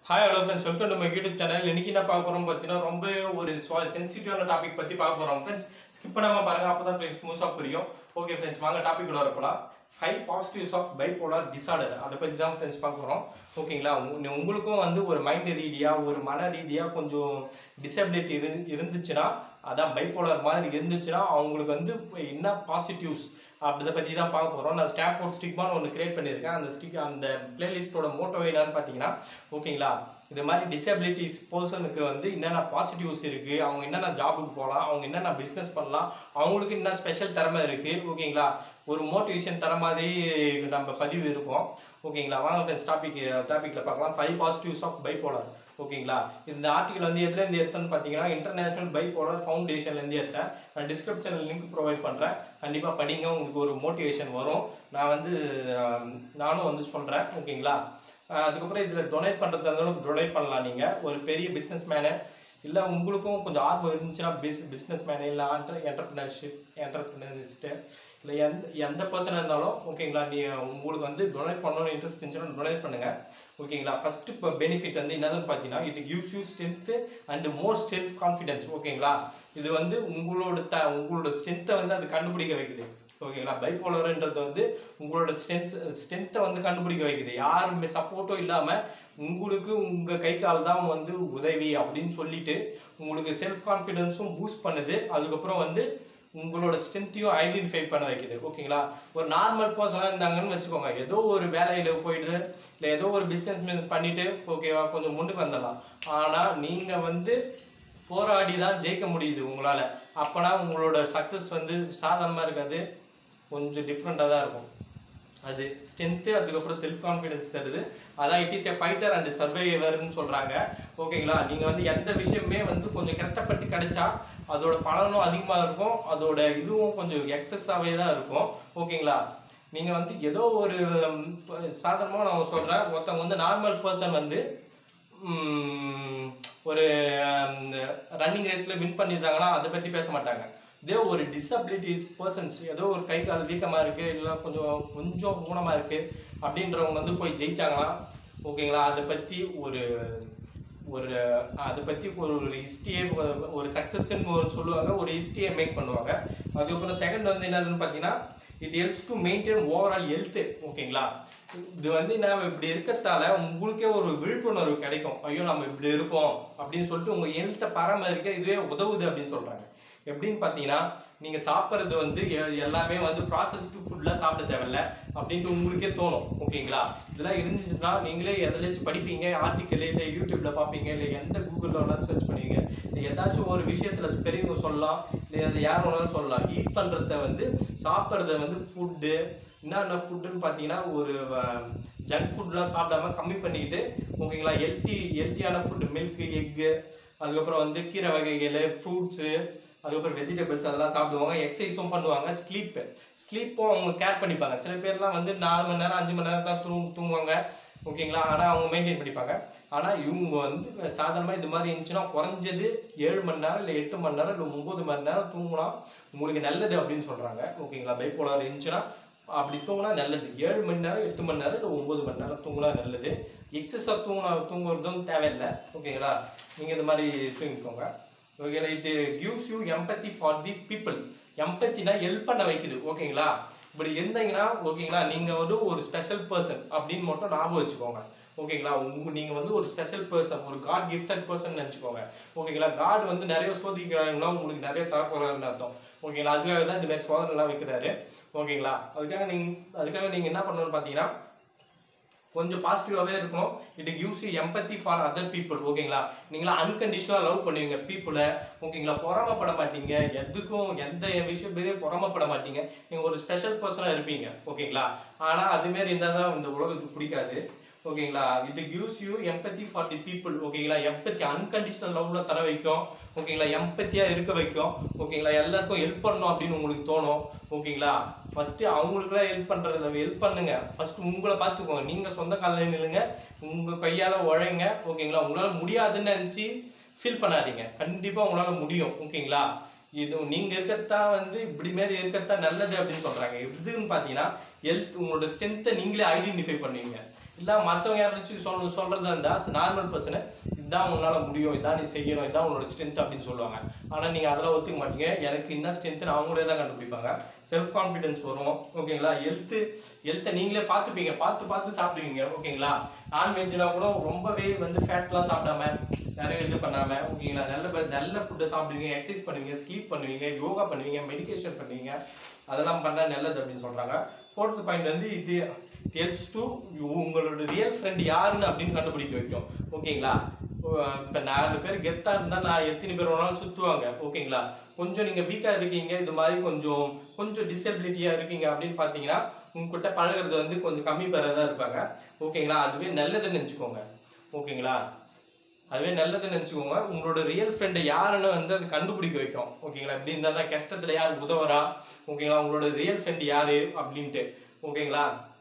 hi hello friends welcome to my YouTube channel இன்னைக்கு என்ன பார்க்க போறோம் பார்த்தீங்கன்னா ரொம்ப ஒரு சென்சிட்டிவான டாபிக் பற்றி பார்க்க போறோம் ஃப்ரெண்ட்ஸ் ஸ்கிப் பண்ணாம பாருங்க அப்போ தான் ஃப்ரெண்ட்ஸ் மூஸாக புரியும் ஓகே ஃப்ரெண்ட்ஸ் வாங்க டாபிக் உள்ள வரப்போலாம் five positives of bipolar disorder அதை பற்றி தான் ஃப்ரெண்ட்ஸ் பார்க்க போகிறோம் ஓகேங்களா உங்க- உங்களுக்கும் வந்து ஒரு மைண்ட் ரீதியாக ஒரு மன ரீதியாக கொஞ்சம் டிசபிலிட்டி இரு இருந்துச்சுன்னா அதான் பைபோலார் மாதிரி இருந்துச்சுன்னா அவங்களுக்கு வந்து என்ன பாசிட்டிவ்ஸ் அப்படி பற்றி தான் பார்க்க போகிறோம் நான் ஸ்டாப் அவுட் ஸ்டிக்மான்னு ஒன்று கிரியேட் பண்ணியிருக்கேன் அந்த ஸ்டிக் அந்த பிளேலிஸ்ட்டோட மோட்டோ என்னன்னு பார்த்தீங்கன்னா ஓகேங்களா இது மாதிரி டிசபிலிட்டிஸ் பர்சனுக்கு வந்து என்னென்ன பாசிட்டிவ்ஸ் இருக்குது அவங்க என்னென்ன ஜாபுக்கு போகலாம் அவங்க என்னென்ன பிஸ்னஸ் பண்ணலாம் அவங்களுக்கு என்ன ஸ்பெஷல் திறமை இருக்குது ஓகேங்களா ஒரு மோட்டிவேஷன் தர மாதிரி நம்ம பதிவு இருக்கும் ஓகேங்களா வாங்க ஃப்ரெண்ட்ஸ் டாபிக் டாப்பிக்கில் பார்க்கலாம் ஃபைவ் பாசிட்டிவ்ஸ் ஆஃப் பைபோலார் ஓகேங்களா இந்த ஆர்டிகல் வந்து எதுலேருந்து எடுத்தேன்னு பார்த்தீங்கன்னா இன்டர்நேஷனல் பைபோலார் ஃபவுண்டேஷன்லேருந்து எடுத்தேன் நான் டிஸ்கிரிப்ஷனில் லிங்க் ப்ரொவைட் பண்ணுறேன் கண்டிப்பாக படிங்க உங்களுக்கு ஒரு மோட்டிவேஷன் வரும் நான் வந்து ஆம், நானும் வந்து சொல்கிறேன் ஓகேங்களா ஆஹ் அதுக்கப்புறம் இதில் டொனேட் பண்ணுறதா இருந்தாலும் டொனேட் பண்ணலாம் நீங்கள் ஒரு பெரிய பிஸ்னஸ் மேனு இல்லை உங்களுக்கும் கொஞ்சம் ஆர்வம் இருந்துச்சுன்னா பிஸ் பிஸ்னஸ் மேனு இல்லை ஆண்டர் என்டர்பிரினர்ஷிப் என்டர்பிரினரிஸ்ட்டு இல்லை எந்த எந்த பர்சனாக இருந்தாலும் ஓகேங்களா நீ உங்களுக்கு வந்து டொனேட் பண்ணணும்னு இன்ட்ரெஸ்ட் இருந்துச்சுன்னா டொனேட் பண்ணுங்கள் ஓகேங்களா ஃபர்ஸ்ட் இப்போ பெனிஃபிட் வந்து என்னதுன்னு பார்த்தீங்கன்னா it gives you strength and more self confidence ஓகேங்களா இது வந்து உங்களோட த உங்களோட ஸ்ட்ரென்த்தை வந்து அது கண்டுபிடிக்க வைக்குது ஓகேங்களா பைபோலர்ன்றது வந்து உங்களோட ஸ்ட்ரென்த் ஸ்ட்ரென்த்தை வந்து கண்டுபிடிக்க வைக்குது யாருமே சப்போர்ட்டும் இல்லாமல் உங்களுக்கு உங்கள் கை கால் தான் வந்து உதவி அப்படின்னு சொல்லிட்டு உங்களுக்கு செல்ஃப் கான்ஃபிடென்ஸும் பூஸ்ட் பண்ணுது அதுக்கப்புறம் வந்து உங்களோட ஸ்ட்ரென்த்தையும் ஐடென்டிஃபை பண்ண வைக்குது ஓகேங்களா ஒரு நார்மல் பர்சனாக இருந்தாங்கன்னு வச்சுக்கோங்க ஏதோ ஒரு வேலையில் போயிட்டு இல்லை ஏதோ ஒரு பிஸ்னஸ் பண்ணிட்டு ஓகேவா கொஞ்சம் முன்னுக்கு வந்துடலாம் ஆனால் நீங்கள் வந்து போராடி தான் ஜெயிக்க முடியுது உங்களால் அப்போனா உங்களோட சக்ஸஸ் வந்து சாதாரணமாக இருக்காது கொஞ்சம் டிஃப்ரெண்ட்டாக தான் இருக்கும் அது ஸ்ட்ரென்த்து அதுக்கப்புறம் செல்ஃப் கான்ஃபிடன்ஸ் தருது அதான் it is a fighter and சர்வைவர்னு சொல்கிறாங்க ஓகேங்களா நீங்கள் வந்து எந்த விஷயமே வந்து கொஞ்சம் கஷ்டப்பட்டு கிடைச்சா அதோட பலனும் அதிகமாக இருக்கும் அதோட இதுவும் கொஞ்சம் எக்ஸஸாகவே தான் இருக்கும் ஓகேங்களா நீங்கள் வந்து ஏதோ ஒரு சாதாரணமாக நான் சொல்கிறேன் ஒருத்தவங்க வந்து நார்மல் பர்சன் வந்து ம், ஒரு ரன்னிங் ரேஸில் வின் பண்ணிடுறாங்கன்னா அதை பற்றி பேச மாட்டாங்க இதே ஒரு டிசபிலிட்டிஸ் பர்சன்ஸ் ஏதோ ஒரு கை கால் வீக்கமாக இருக்குது இல்லை கொஞ்சம் கொஞ்சம் ஊனமாக இருக்குது அப்படின்றவங்க வந்து போய் ஜெயிச்சாங்கன்னா ஓகேங்களா அதை பற்றி ஒரு ஒரு அதை பற்றி ஒரு ஒரு ஹிஸ்ட்ரியே ஒரு சக்ஸஸ்ன்னு ஒரு சொல்லுவாங்க ஒரு ஹிஸ்ட்ரியை மேக் பண்ணுவாங்க அதுக்கப்புறம் செகண்ட் வந்து என்னதுன்னு பார்த்தீங்கன்னா it helps to maintain overall health ஓகேங்களா இது வந்து நான் இப்படி இருக்கிறதால உங்களுக்கே ஒரு விழிப்புணர்வு கிடைக்கும் ஐயோ நம்ம இப்படி இருக்கோம் அப்படின்னு சொல்லிட்டு உங்கள் ஹெல்த்தை பராமரிக்க இதுவே உதவுது அப்படின்னு சொல்கிறாங்க எப்படின்னு பார்த்தீங்கன்னா நீங்கள் சாப்பிட்றது வந்து எ- எல்லாமே வந்து ப்ராசஸ்டு ஃபுட்லாம் சாப்பிட தேவையில்ல அப்படின்ட்டு உங்களுக்கே தோணும் ஓகேங்களா இதெல்லாம் இருந்துச்சுன்னா நீங்களே எதிலாச்சும் படிப்பீங்க ஆர்டிக்கல் இல்லை யூடியூப்பில் பார்ப்பீங்க இல்லை எந்த கூகுளில் சர்ச் பண்ணுவீங்க இல்லை ஏதாச்சும் ஒரு விஷயத்தில் பெரியவங்க சொல்லலாம் இல்லை அதை யார் வேணாலும் சொல்லலாம் ஈட் பண்ணுறத வந்து சாப்பிட்றத வந்து ஃபுட்டு என்னென்ன ஃபுட்டுன்னு பார்த்தீங்கன்னா ஒரு ஜங்க் ஃபுட்லாம் சாப்பிடாம கம்மி பண்ணிக்கிட்டு ஓகேங்களா ஹெல்த்தி ஹெல்த்தியான ஃபுட்டு மில்க்கு எக்கு அதுக்கப்புறம் வந்து கீரை வகைகள் ஃப்ரூட்ஸு அதுக்கப்புறம் வெஜிடபிள்ஸ் அதெல்லாம் சாப்பிடுவாங்க எக்ஸசைஸும் பண்ணுவாங்க ஸ்லீப்பு ஸ்லீப்பும் அவங்க கேர் பண்ணிப்பாங்க சில பேர்லாம் வந்து நாலு மணி நேரம் அஞ்சு மணி நேரம் தான் தூங் தூங்குவாங்க ஓகேங்களா ஆனால் அவங்க மெயின்டைன் பண்ணிப்பாங்க ஆனால் இவங்க வந்து சாதாரணமாக இது மாதிரி இருந்துச்சுன்னா குறைஞ்சது ஏழு மணி நேரம் இல்லை எட்டு மணி நேரம் இல்லை ஒம்பது மணி நேரம் தூங்கினா உங்களுக்கு நல்லது அப்படின்னு சொல்கிறாங்க ஓகேங்களா பைப்போலார் இருந்துச்சுன்னா அப்படி தூங்கினா நல்லது ஏழு மணி நேரம் எட்டு மணி நேரம் இல்லை ஒம்பது மணி நேரம் தூங்கினா நல்லது எக்ஸஸாக தூங்கினா தூங்குறதும் தேவையில்லை ஓகேங்களா நீங்கள் இந்த மாதிரி தூங்கிக்கோங்க ஓகேங்களா it gives you empathy for the people எம்பத்தினா ஹெல்ப் பண்ண வைக்குது ஓகேங்களா இப்படி இருந்தீங்கன்னா ஓகேங்களா நீங்கள் வந்து ஒரு ஸ்பெஷல் பர்சன் அப்படின்னு மட்டும் ஞாபகம் வச்சுக்கோங்க ஓகேங்களா உங்க நீங்கள் வந்து ஒரு ஸ்பெஷல் பர்சன் ஒரு காட் கிஃப்டட் பர்சன் நினச்சிக்கோங்க ஓகேங்களா காட் வந்து நிறைய சோதிக்கிறாங்கன்னா உங்களுக்கு நிறைய தரப்போறாருன்னு அர்த்தம் ஓகேங்களா அதுக்காக தான் இந்த மாதிரி சோதனைலாம் வைக்கிறாரு ஓகேங்களா அதுக்காக நீங்கள் அதுக்காக நீங்கள் என்ன பண்ணணும்னு பார்த்தீங்கன்னா கொஞ்சம் பாசிட்டிவாகவே இருக்கணும் it gives you empathy for other people ஓகேங்களா நீங்களா அன்கண்டிஷனலாக லவ் பண்ணுவீங்க பீப்புளை ஓகேங்களா பொறாமப்பட மாட்டீங்க எதுக்கும் எந்த விஷயத்தையும் பொறாமப்பட மாட்டீங்க நீங்கள் ஒரு ஸ்பெஷல் பர்சனாக இருப்பீங்க ஓகேங்களா ஆனால் அதுமாரி இருந்தால் தான் இந்த உலகத்துக்கு பிடிக்காது ஓகேங்களா இது gives you empathy for the people ஓகேங்களா எம்பத்தி அன்கண்டிஷனல் லவ்ல தர வைக்கும் ஓகேங்களா எம்பத்தியாக இருக்க வைக்கும் ஓகேங்களா எல்லாருக்கும் ஹெல்ப் பண்ணணும் அப்படின்னு உங்களுக்கு தோணும் ஓகேங்களா ஃபர்ஸ்ட் அவங்களுக்குலாம் ஹெல்ப் பண்றத ஹெல்ப் பண்ணுங்க ஃபர்ஸ்ட் உங்களை பார்த்துக்கோங்க நீங்க சொந்த காலில் நில்லுங்க உங்க கையால உழைங்க ஓகேங்களா உங்களால முடியாதுன்னு நினைச்சு ஃபீல் பண்ணாதீங்க கண்டிப்பா உங்களால முடியும் ஓகேங்களா இது நீங்க இருக்கிறதா வந்து இப்படி மாரி இருக்கிறதா நல்லது அப்படின்னு சொல்றாங்க எதுன்னு பார்த்தீங்கன்னா ஹெல்த் உங்களோட ஸ்ட்ரென்த்தை நீங்களே ஐடென்டிஃபை பண்ணுவீங்க இல்லை மற்றவங்க யாராச்சும் சொல்ல சொல்கிறதா இருந்தால் நார்மல் பர்சனை இதுதான் உன்னால் முடியும் இதான் நீ செய்யணும் இதான் உன்னோட ஸ்ட்ரென்த் அப்படின்னு சொல்லுவாங்க ஆனால் நீங்கள் அதெல்லாம் ஒத்துக்க மாட்டீங்க எனக்கு என்ன ஸ்ட்ரென்த்னு அவங்களே தான் கண்டுபிடிப்பாங்க செல்ஃப் கான்ஃபிடன்ஸ் வரும் ஓகேங்களா ஹெல்த்து ஹெல்த்தை நீங்களே பார்த்துப்பீங்க பார்த்து பார்த்து சாப்பிடுவீங்க ஓகேங்களா நான்வெஜ்னா கூட ரொம்பவே வந்து ஃபேட்லாம் சாப்பிடாம நிறைய இது பண்ணாம ஓகேங்களா நல்ல ப- நல்ல ஃபுட்டை சாப்பிடுவீங்க எக்ஸசைஸ் பண்ணுவீங்க ஸ்லீப் பண்ணுவீங்க யோகா பண்ணுவீங்க மெடிடேஷன் பண்ணுவீங்க அதெல்லாம் பண்ணால் நல்லது அப்படின்னு சொல்கிறாங்க ஃபோர்த் பாயிண்ட் வந்து இது ஹெல்ப்ஸ் டு உங்களோட ரியல் ஃப்ரெண்ட் யாருன்னு அப்படின்னு கண்டுபிடிக்க வைக்கும் ஓகேங்களா இப்போ நாலு பேர் கெத்தாக இருந்தால் நான் எத்தனை பேர் வேணாலும் சுற்றுவாங்க ஓகேங்களா கொஞ்சம் நீங்கள் வீக்காக இருக்கீங்க இது மாதிரி கொஞ்சம் கொஞ்சம் டிசபிலிட்டியாக இருக்கீங்க அப்படின்னு பார்த்தீங்கன்னா உங்ககிட்ட பழகுறது வந்து கொஞ்சம் கம்மி பேராக தான் இருப்பாங்க ஓகேங்களா அதுவே நல்லதுன்னு நினச்சிக்கோங்க ஓகேங்களா அதுவே நல்லதுன்னு நினச்சிக்கோங்க உங்களோட ரியல் ஃப்ரெண்டு யாருன்னு வந்து அது கண்டுபிடிக்க வைக்கும் ஓகேங்களா இப்படி இருந்தால் தான் கஷ்டத்தில் யார் உதவுறா ஓகேங்களா உங்களோட ரியல் ஃப்ரெண்டு யாரு அப்படின்ட்டு ஓகேங்களா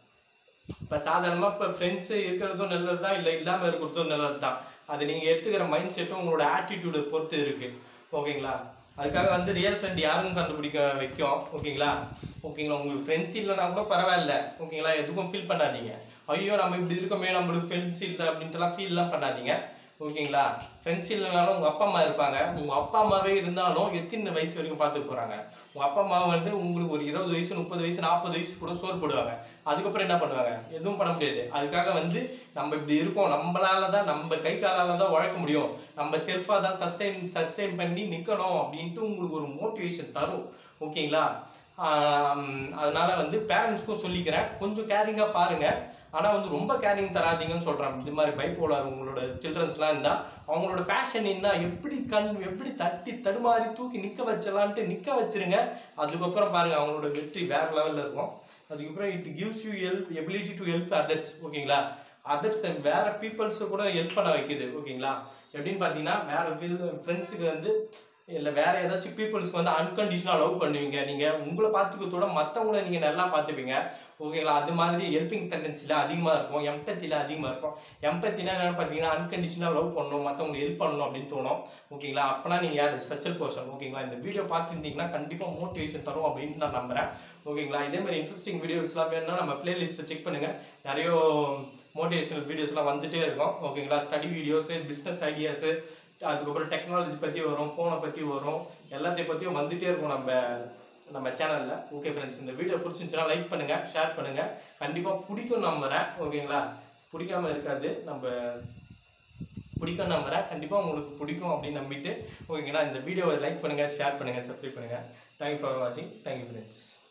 இப்போ சாதாரணமாக இப்போ ஃப்ரெண்ட்ஸு இருக்கிறதும் நல்லது தான் இல்லை இல்லாமல் இருக்கிறதும் நல்லது தான் அது நீங்கள் எடுத்துக்கிற மைண்ட் செட்டும் உங்களோட ஆட்டிடியூடை பொறுத்து இருக்குது ஓகேங்களா அதுக்காக வந்து ரியல் ஃப்ரெண்ட் யாருன்னு கண்டுபிடிக்க வைக்கும் ஓகேங்களா ஓகேங்களா உங்களுக்கு ஃப்ரெண்ட்ஸ் இல்லைனா கூட பரவாயில்ல ஓகேங்களா எதுக்கும் ஃபீல் பண்ணாதீங்க ஐயோ நம்ம இப்படி இருக்கோமே நம்மளுக்கு ஃப்ரெண்ட்ஸ் இல்லை அப்படின்ட்டுலாம் ஃபீல்லாம் பண்ணாதீங்க ஓகேங்களா ஃப்ரெண்ட்ஸ் இல்லைனாலும் உங்கள் அப்பா அம்மா இருப்பாங்க உங்கள் அப்பா அம்மாவே இருந்தாலும் எத்தனை வயசு வரைக்கும் பார்த்துட்டு போகிறாங்க உங்கள் அப்பா அம்மா வந்து உங்களுக்கு ஒரு இருபது வயசு முப்பது வயசு நாற்பது வயசு கூட சோறு போடுவாங்க அதுக்கப்புறம் என்ன பண்ணுவாங்க எதுவும் பண்ண முடியாது அதுக்காக வந்து நம்ம இப்படி இருக்கோம் நம்மளால தான் நம்ம கை காலால தான் உழைக்க முடியும் நம்ம செல்ஃபாக தான் சஸ்டைன் சஸ்டைன் பண்ணி நிற்கணும் அப்படின்ட்டு உங்களுக்கு ஒரு மோட்டிவேஷன் தரும் ஓகேங்களா ஆம், அதனால வந்து பேரண்ட்ஸ்க்கும் சொல்லிக்கிறேன் கொஞ்சம் கேரிங்காக பாருங்க ஆனால் வந்து ரொம்ப கேரிங் தராதீங்கன்னு சொல்கிறேன் இது மாதிரி பைப்போலார் உங்களோட சில்ட்ரன்ஸ்லாம் இருந்தால் அவங்களோட பேஷன் என்ன எப்படி கண் எப்படி தட்டி தடுமாறி தூக்கி நிற்க வச்சலான்ட்டு நிற்க வச்சிருங்க அதுக்கப்புறம் பாருங்க அவங்களோட வெற்றி வேற லெவலில் இருக்கும் அதுக்கப்புறம் it gives you help ability to help others ஓகேங்களா அதர்ஸ் வேற பீப்புள்ஸை கூட ஹெல்ப் பண்ண வைக்குது ஓகேங்களா எப்படின்னு பார்த்தீங்கன்னா வேற ஃபீல் ஃப்ரெண்ட்ஸுக்கு வந்து இல்லை வேற ஏதாச்சும் பீப்புள்ஸ்க்கு வந்து அன்கண்டிஷனாக லவ் பண்ணுவீங்க நீங்கள் உங்களை பார்த்துக்கிறதோட மற்றவங்கள நீங்கள் நல்லா பார்த்துப்பீங்க ஓகேங்களா அது மாதிரி ஹெல்பிங் டெண்டன்சியில் அதிகமாக இருக்கும் எம்பத்தியில் அதிகமாக இருக்கும் எம்பத்தினா என்னென்னு பார்த்தீங்கன்னா அன்கண்டிஷனாக லவ் பண்ணணும் மற்றவங்களுக்கு ஹெல்ப் பண்ணணும் அப்படின்னு தோணும் ஓகேங்களா அப்போனா நீங்கள் யார் ஸ்பெஷல் பர்சன் ஓகேங்களா இந்த வீடியோ பார்த்துருந்தீங்கன்னா கண்டிப்பாக மோட்டிவேஷன் தரும் அப்படின்னு நான் நம்புறேன் ஓகேங்களா இதே மாதிரி இன்ட்ரெஸ்டிங் வீடியோஸ்லாம் வேணும்னா நம்ம பிளேலிஸ்ட்டை செக் பண்ணுங்கள் நிறைய மோட்டிவேஷனல் வீடியோஸ்லாம் வந்துட்டே இருக்கும் ஓகேங்களா ஸ்டடி வீடியோஸு பிஸ்னஸ் ஐடியாஸு அதுக்கப்புறம் டெக்னாலஜி பற்றி வரும் ஃபோனை பற்றி வரும் எல்லாத்தையும் பற்றியும் வந்துட்டே இருக்கும் நம்ம நம்ம சேனலில் ஓகே ஃப்ரெண்ட்ஸ் இந்த வீடியோ பிடிச்சிருந்துச்சுன்னா லைக் பண்ணுங்கள் ஷேர் பண்ணுங்கள் கண்டிப்பாக பிடிக்கும் நம்புறேன் ஓகேங்களா பிடிக்காம இருக்காது நம்ம பிடிக்கும் நம்புறேன் கண்டிப்பாக உங்களுக்கு பிடிக்கும் அப்படின்னு நம்பிட்டு ஓகேங்களா இந்த வீடியோவை லைக் பண்ணுங்கள் ஷேர் பண்ணுங்கள் சப்ஸ்கிரைப் பண்ணுங்கள் தேங்க்யூ ஃபார் வாட்சிங் தேங்க்யூ ஃப்ரெண்ட்ஸ்